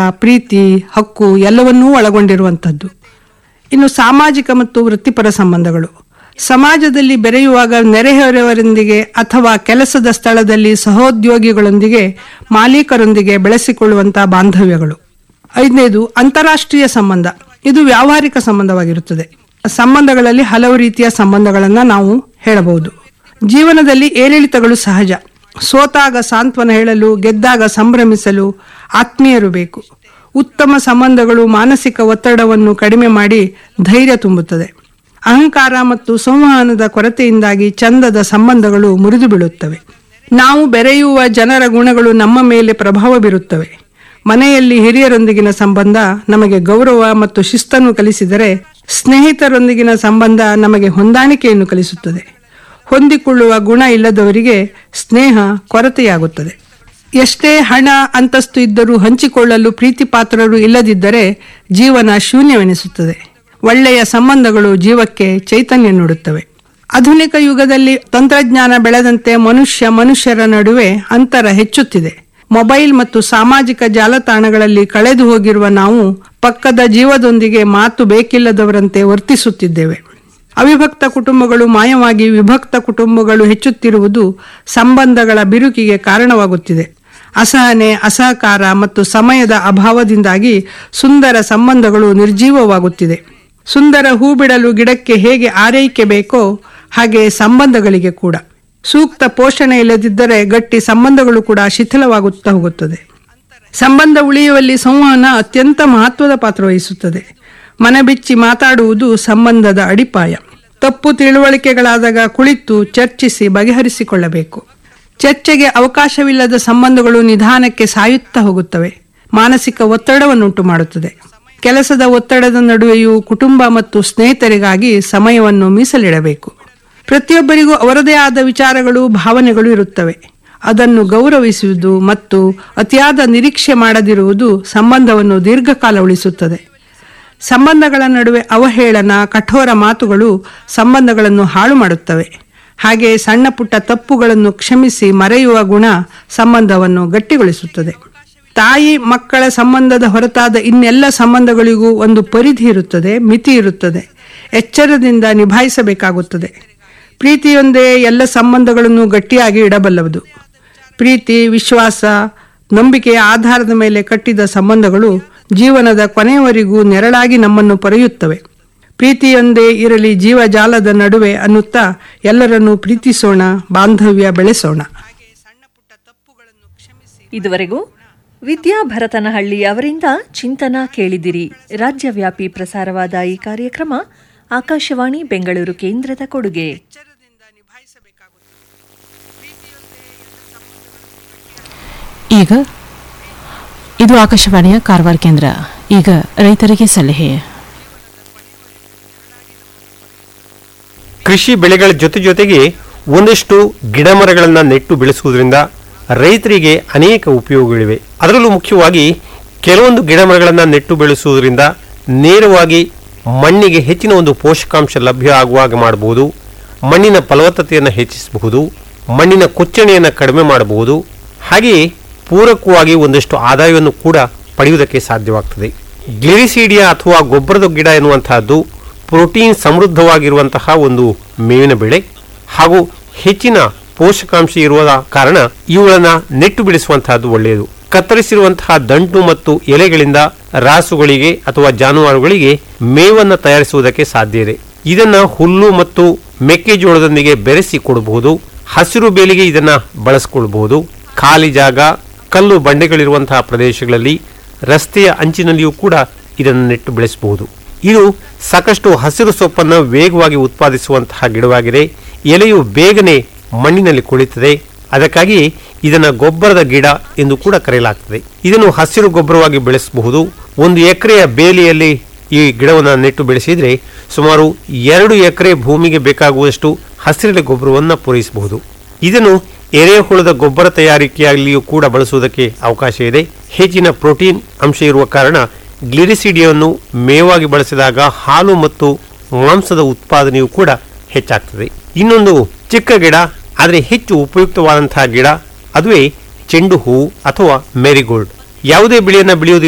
ಪ್ರೀತಿ ಹಕ್ಕು ಎಲ್ಲವನ್ನೂ ಒಳಗೊಂಡಿರುವಂಥದ್ದು ಇನ್ನು ಸಾಮಾಜಿಕ ಮತ್ತು ವೃತ್ತಿಪರ ಸಂಬಂಧಗಳು ಸಮಾಜದಲ್ಲಿ ಬೆರೆಯುವಾಗ ನೆರೆಹೊರೆಯವರೊಂದಿಗೆ ಅಥವಾ ಕೆಲಸದ ಸ್ಥಳದಲ್ಲಿ ಸಹೋದ್ಯೋಗಿಗಳೊಂದಿಗೆ ಮಾಲೀಕರೊಂದಿಗೆ ಬೆಳೆಸಿಕೊಳ್ಳುವಂತಹ ಬಾಂಧವ್ಯಗಳು ಐದನೇದು ಅಂತಾರಾಷ್ಟ್ರೀಯ ಸಂಬಂಧ ಇದು ವ್ಯಾವಹಾರಿಕ ಸಂಬಂಧವಾಗಿರುತ್ತದೆ ಸಂಬಂಧಗಳಲ್ಲಿ ಹಲವು ರೀತಿಯ ಸಂಬಂಧಗಳನ್ನು ನಾವು ಹೇಳಬಹುದು ಜೀವನದಲ್ಲಿ ಏರಿಳಿತಗಳು ಸಹಜ ಸೋತಾಗ ಸಾಂತ್ವನ ಹೇಳಲು ಗೆದ್ದಾಗ ಸಂಭ್ರಮಿಸಲು ಆತ್ಮೀಯರು ಬೇಕು ಉತ್ತಮ ಸಂಬಂಧಗಳು ಮಾನಸಿಕ ಒತ್ತಡವನ್ನು ಕಡಿಮೆ ಮಾಡಿ ಧೈರ್ಯ ತುಂಬುತ್ತದೆ ಅಹಂಕಾರ ಮತ್ತು ಸಂವಹನದ ಕೊರತೆಯಿಂದಾಗಿ ಚಂದದ ಸಂಬಂಧಗಳು ಮುರಿದು ಬೀಳುತ್ತವೆ ನಾವು ಬೆರೆಯುವ ಜನರ ಗುಣಗಳು ನಮ್ಮ ಮೇಲೆ ಪ್ರಭಾವ ಬೀರುತ್ತವೆ ಮನೆಯಲ್ಲಿ ಹಿರಿಯರೊಂದಿಗಿನ ಸಂಬಂಧ ನಮಗೆ ಗೌರವ ಮತ್ತು ಶಿಸ್ತನ್ನು ಕಲಿಸಿದರೆ ಸ್ನೇಹಿತರೊಂದಿಗಿನ ಸಂಬಂಧ ನಮಗೆ ಹೊಂದಾಣಿಕೆಯನ್ನು ಕಲಿಸುತ್ತದೆ ಹೊಂದಿಕೊಳ್ಳುವ ಗುಣ ಇಲ್ಲದವರಿಗೆ ಸ್ನೇಹ ಕೊರತೆಯಾಗುತ್ತದೆ ಎಷ್ಟೇ ಹಣ ಅಂತಸ್ತು ಇದ್ದರೂ ಹಂಚಿಕೊಳ್ಳಲು ಪ್ರೀತಿ ಪಾತ್ರರು ಇಲ್ಲದಿದ್ದರೆ ಜೀವನ ಶೂನ್ಯವೆನಿಸುತ್ತದೆ ಒಳ್ಳೆಯ ಸಂಬಂಧಗಳು ಜೀವಕ್ಕೆ ಚೈತನ್ಯ ನೀಡುತ್ತವೆ ಆಧುನಿಕ ಯುಗದಲ್ಲಿ ತಂತ್ರಜ್ಞಾನ ಬೆಳೆದಂತೆ ಮನುಷ್ಯ ಮನುಷ್ಯರ ನಡುವೆ ಅಂತರ ಹೆಚ್ಚುತ್ತಿದೆ ಮೊಬೈಲ್ ಮತ್ತು ಸಾಮಾಜಿಕ ಜಾಲತಾಣಗಳಲ್ಲಿ ಕಳೆದು ಹೋಗಿರುವ ನಾವು ಪಕ್ಕದ ಜೀವದೊಂದಿಗೆ ಮಾತು ಬೇಕಿಲ್ಲದವರಂತೆ ವರ್ತಿಸುತ್ತಿದ್ದೇವೆ ಅವಿಭಕ್ತ ಕುಟುಂಬಗಳು ಮಾಯವಾಗಿ ವಿಭಕ್ತ ಕುಟುಂಬಗಳು ಹೆಚ್ಚುತ್ತಿರುವುದು ಸಂಬಂಧಗಳ ಬಿರುಕಿಗೆ ಕಾರಣವಾಗುತ್ತಿದೆ ಅಸಹನೆ ಅಸಹಕಾರ ಮತ್ತು ಸಮಯದ ಅಭಾವದಿಂದಾಗಿ ಸುಂದರ ಸಂಬಂಧಗಳು ನಿರ್ಜೀವವಾಗುತ್ತಿದೆ ಸುಂದರ ಹೂ ಬಿಡಲು ಗಿಡಕ್ಕೆ ಹೇಗೆ ಆರೈಕೆ ಬೇಕೋ ಹಾಗೆ ಸಂಬಂಧಗಳಿಗೆ ಕೂಡ ಸೂಕ್ತ ಪೋಷಣೆ ಇಲ್ಲದಿದ್ದರೆ ಗಟ್ಟಿ ಸಂಬಂಧಗಳು ಕೂಡ ಶಿಥಿಲವಾಗುತ್ತಾ ಹೋಗುತ್ತದೆ ಸಂಬಂಧ ಉಳಿಯುವಲ್ಲಿ ಸಂವಹನ ಅತ್ಯಂತ ಮಹತ್ವದ ಪಾತ್ರ ವಹಿಸುತ್ತದೆ ಮನಬಿಚ್ಚಿ ಮಾತಾಡುವುದು ಸಂಬಂಧದ ಅಡಿಪಾಯ ತಪ್ಪು ತಿಳುವಳಿಕೆಗಳಾದಾಗ ಕುಳಿತು ಚರ್ಚಿಸಿ ಬಗೆಹರಿಸಿಕೊಳ್ಳಬೇಕು ಚರ್ಚೆಗೆ ಅವಕಾಶವಿಲ್ಲದ ಸಂಬಂಧಗಳು ನಿಧಾನಕ್ಕೆ ಸಾಯುತ್ತಾ ಹೋಗುತ್ತವೆ ಮಾನಸಿಕ ಒತ್ತಡವನ್ನುಂಟು ಮಾಡುತ್ತದೆ ಕೆಲಸದ ಒತ್ತಡದ ನಡುವೆಯೂ ಕುಟುಂಬ ಮತ್ತು ಸ್ನೇಹಿತರಿಗಾಗಿ ಸಮಯವನ್ನು ಮೀಸಲಿಡಬೇಕು ಪ್ರತಿಯೊಬ್ಬರಿಗೂ ಅವರದೇ ಆದ ವಿಚಾರಗಳು ಭಾವನೆಗಳು ಇರುತ್ತವೆ ಅದನ್ನು ಗೌರವಿಸುವುದು ಮತ್ತು ಅತಿಯಾದ ನಿರೀಕ್ಷೆ ಮಾಡದಿರುವುದು ಸಂಬಂಧವನ್ನು ದೀರ್ಘಕಾಲ ಉಳಿಸುತ್ತದೆ ಸಂಬಂಧಗಳ ನಡುವೆ ಅವಹೇಳನ ಕಠೋರ ಮಾತುಗಳು ಸಂಬಂಧಗಳನ್ನು ಹಾಳು ಮಾಡುತ್ತವೆ ಹಾಗೆ ಸಣ್ಣ ಪುಟ್ಟ ತಪ್ಪುಗಳನ್ನು ಕ್ಷಮಿಸಿ ಮರೆಯುವ ಗುಣ ಸಂಬಂಧವನ್ನು ಗಟ್ಟಿಗೊಳಿಸುತ್ತದೆ ತಾಯಿ ಮಕ್ಕಳ ಸಂಬಂಧದ ಹೊರತಾದ ಇನ್ನೆಲ್ಲ ಸಂಬಂಧಗಳಿಗೂ ಒಂದು ಪರಿಧಿ ಇರುತ್ತದೆ ಮಿತಿ ಇರುತ್ತದೆ ಎಚ್ಚರದಿಂದ ನಿಭಾಯಿಸಬೇಕಾಗುತ್ತದೆ ಪ್ರೀತಿಯೊಂದೇ ಎಲ್ಲ ಸಂಬಂಧಗಳನ್ನು ಗಟ್ಟಿಯಾಗಿ ಇಡಬಲ್ಲದು ಪ್ರೀತಿ ವಿಶ್ವಾಸ ನಂಬಿಕೆಯ ಆಧಾರದ ಮೇಲೆ ಕಟ್ಟಿದ ಸಂಬಂಧಗಳು ಜೀವನದ ಕೊನೆಯವರೆಗೂ ನೆರಳಾಗಿ ನಮ್ಮನ್ನು ಪೊರೆಯುತ್ತವೆ ಪ್ರೀತಿಯೊಂದೇ ಇರಲಿ ಜೀವಜಾಲದ ನಡುವೆ ಅನ್ನುತ್ತಾ ಎಲ್ಲರನ್ನೂ ಪ್ರೀತಿಸೋಣ ಬಾಂಧವ್ಯ ಬೆಳೆಸೋಣ ಇದುವರೆಗೂ ವಿದ್ಯಾ ಭರತನಹಳ್ಳಿ ಅವರಿಂದ ಚಿಂತನ ಕೇಳಿದಿರಿ ರಾಜ್ಯವ್ಯಾಪಿ ಪ್ರಸಾರವಾದ ಈ ಕಾರ್ಯಕ್ರಮ ಆಕಾಶವಾಣಿ ಬೆಂಗಳೂರು ಕೇಂದ್ರದ ಕೊಡುಗೆ ಈಗ ಇದು ಆಕಾಶವಾಣಿಯ ಕಾರವಾರ ಕೇಂದ್ರ ಈಗ ರೈತರಿಗೆ ಸಲಹೆ ಕೃಷಿ ಬೆಳೆಗಳ ಜೊತೆ ಜೊತೆಗೆ ಒಂದಷ್ಟು ಗಿಡ ಮರಗಳನ್ನು ನೆಟ್ಟು ಬೆಳೆಸುವುದರಿಂದ ರೈತರಿಗೆ ಅನೇಕ ಉಪಯೋಗಗಳಿವೆ ಅದರಲ್ಲೂ ಮುಖ್ಯವಾಗಿ ಕೆಲವೊಂದು ಗಿಡ ಮರಗಳನ್ನು ನೆಟ್ಟು ಬೆಳೆಸುವುದರಿಂದ ನೇರವಾಗಿ ಮಣ್ಣಿಗೆ ಹೆಚ್ಚಿನ ಒಂದು ಪೋಷಕಾಂಶ ಲಭ್ಯ ಆಗುವಾಗ ಮಾಡಬಹುದು ಮಣ್ಣಿನ ಫಲವತ್ತತೆಯನ್ನು ಹೆಚ್ಚಿಸಬಹುದು ಮಣ್ಣಿನ ಕೊಚ್ಚಣೆಯನ್ನು ಕಡಿಮೆ ಮಾಡಬಹುದು ಹಾಗೆಯೇ ಪೂರಕವಾಗಿ ಒಂದಷ್ಟು ಆದಾಯವನ್ನು ಕೂಡ ಪಡೆಯುವುದಕ್ಕೆ ಸಾಧ್ಯವಾಗ್ತದೆ ಗ್ಲಿರಿಸೀಡಿಯಾ ಅಥವಾ ಗೊಬ್ಬರದ ಗಿಡ ಎನ್ನುವಂತಹದ್ದು ಪ್ರೋಟೀನ್ ಸಮೃದ್ಧವಾಗಿರುವಂತಹ ಒಂದು ಮೇವಿನ ಬೆಳೆ ಹಾಗೂ ಹೆಚ್ಚಿನ ಪೋಷಕಾಂಶ ಇರುವ ಕಾರಣ ಇವುಗಳನ್ನ ನೆಟ್ಟು ಬಿಡಿಸುವಂತಹದ್ದು ಒಳ್ಳೆಯದು ಕತ್ತರಿಸಿರುವಂತಹ ದಂಟು ಮತ್ತು ಎಲೆಗಳಿಂದ ರಾಸುಗಳಿಗೆ ಅಥವಾ ಜಾನುವಾರುಗಳಿಗೆ ಮೇವನ್ನ ತಯಾರಿಸುವುದಕ್ಕೆ ಸಾಧ್ಯ ಇದೆ ಇದನ್ನ ಹುಲ್ಲು ಮತ್ತು ಮೆಕ್ಕೆಜೋಳದೊಂದಿಗೆ ಬೆರೆಸಿ ಕೊಡಬಹುದು ಹಸಿರು ಬೇಲಿಗೆ ಇದನ್ನ ಬಳಸಿಕೊಳ್ಳಬಹುದು ಖಾಲಿ ಜಾಗ ಕಲ್ಲು ಬಂಡೆಗಳಿರುವಂತಹ ಪ್ರದೇಶಗಳಲ್ಲಿ ರಸ್ತೆಯ ಅಂಚಿನಲ್ಲಿಯೂ ಕೂಡ ಇದನ್ನು ನೆಟ್ಟು ಬೆಳೆಸಬಹುದು ಇದು ಸಾಕಷ್ಟು ಹಸಿರು ಸೊಪ್ಪನ್ನು ವೇಗವಾಗಿ ಉತ್ಪಾದಿಸುವಂತಹ ಗಿಡವಾಗಿದೆ ಎಲೆಯು ಬೇಗನೆ ಮಣ್ಣಿನಲ್ಲಿ ಕುಳಿತದೆ ಅದಕ್ಕಾಗಿ ಇದನ್ನು ಗೊಬ್ಬರದ ಗಿಡ ಎಂದು ಕೂಡ ಕರೆಯಲಾಗ್ತದೆ ಇದನ್ನು ಹಸಿರು ಗೊಬ್ಬರವಾಗಿ ಬೆಳೆಸಬಹುದು ಒಂದು ಎಕರೆಯ ಬೇಲಿಯಲ್ಲಿ ಈ ಗಿಡವನ್ನು ನೆಟ್ಟು ಬೆಳೆಸಿದ್ರೆ ಸುಮಾರು ಎರಡು ಎಕರೆ ಭೂಮಿಗೆ ಬೇಕಾಗುವಷ್ಟು ಹಸಿರೆಲೆ ಗೊಬ್ಬರವನ್ನು ಪೂರೈಸಬಹುದು ಇದನ್ನು ಎರೆಹುಳದ ಗೊಬ್ಬರ ತಯಾರಿಕೆಯಲ್ಲಿಯೂ ಕೂಡ ಬಳಸುವುದಕ್ಕೆ ಅವಕಾಶ ಇದೆ ಹೆಚ್ಚಿನ ಪ್ರೋಟೀನ್ ಅಂಶ ಇರುವ ಕಾರಣ ಗ್ಲಿರಿಸಿಡಿಯನ್ನು ಮೇವಾಗಿ ಬಳಸಿದಾಗ ಹಾಲು ಮತ್ತು ಮಾಂಸದ ಉತ್ಪಾದನೆಯೂ ಕೂಡ ಹೆಚ್ಚಾಗ್ತದೆ ಇನ್ನೊಂದು ಚಿಕ್ಕ ಗಿಡ ಆದರೆ ಹೆಚ್ಚು ಉಪಯುಕ್ತವಾದಂತಹ ಗಿಡ ಅದುವೇ ಚೆಂಡು ಹೂವು ಅಥವಾ ಮೇರಿಗೋಲ್ಡ್ ಯಾವುದೇ ಬೆಳೆಯನ್ನು ಬೆಳೆಯುವುದು